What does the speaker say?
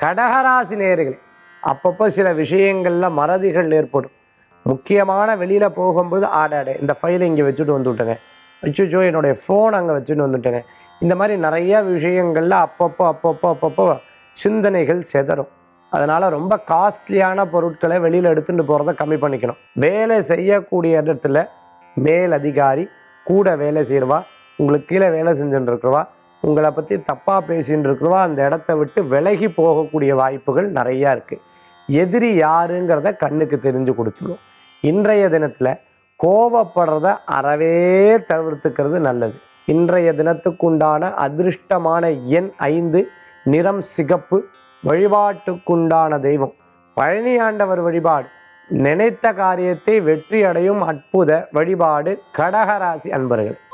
கடகராசி நேயர்களே அப்பப்போ சில விஷயங்களில் மறதிகள் ஏற்படும் முக்கியமான வெளியில் போகும்போது ஆடாடே இந்த ஃபைலை இங்கே வச்சுட்டு வந்துவிட்டேங்க அச்சோ என்னுடைய ஃபோன் அங்கே வச்சுட்டு வந்துட்டேங்க இந்த மாதிரி நிறைய விஷயங்களில் அப்பப்போ அப்பப்போ அப்பப்போ சிந்தனைகள் செதறும் அதனால் ரொம்ப காஸ்ட்லியான பொருட்களை வெளியில் எடுத்துகிட்டு போகிறத கம்மி பண்ணிக்கணும் வேலை செய்யக்கூடிய இடத்துல மேல் அதிகாரி கூட வேலை செய்கிறவா உங்களுக்கு கீழே வேலை செஞ்சுட்டு இருக்கிறவா உங்களை பற்றி தப்பாக பேசின்னு இருக்கிறவா அந்த இடத்த விட்டு விலகி போகக்கூடிய வாய்ப்புகள் நிறையா இருக்குது எதிரி யாருங்கிறத கண்ணுக்கு தெரிஞ்சு கொடுத்துடும் இன்றைய தினத்தில் கோவப்படுறத அறவே தவிர்த்துக்கிறது நல்லது இன்றைய தினத்துக்குண்டான அதிர்ஷ்டமான எண் ஐந்து நிறம் சிகப்பு வழிபாட்டுக்குண்டான தெய்வம் பழனி ஆண்டவர் வழிபாடு நினைத்த காரியத்தை வெற்றி அடையும் அற்புத வழிபாடு கடகராசி அன்பர்கள்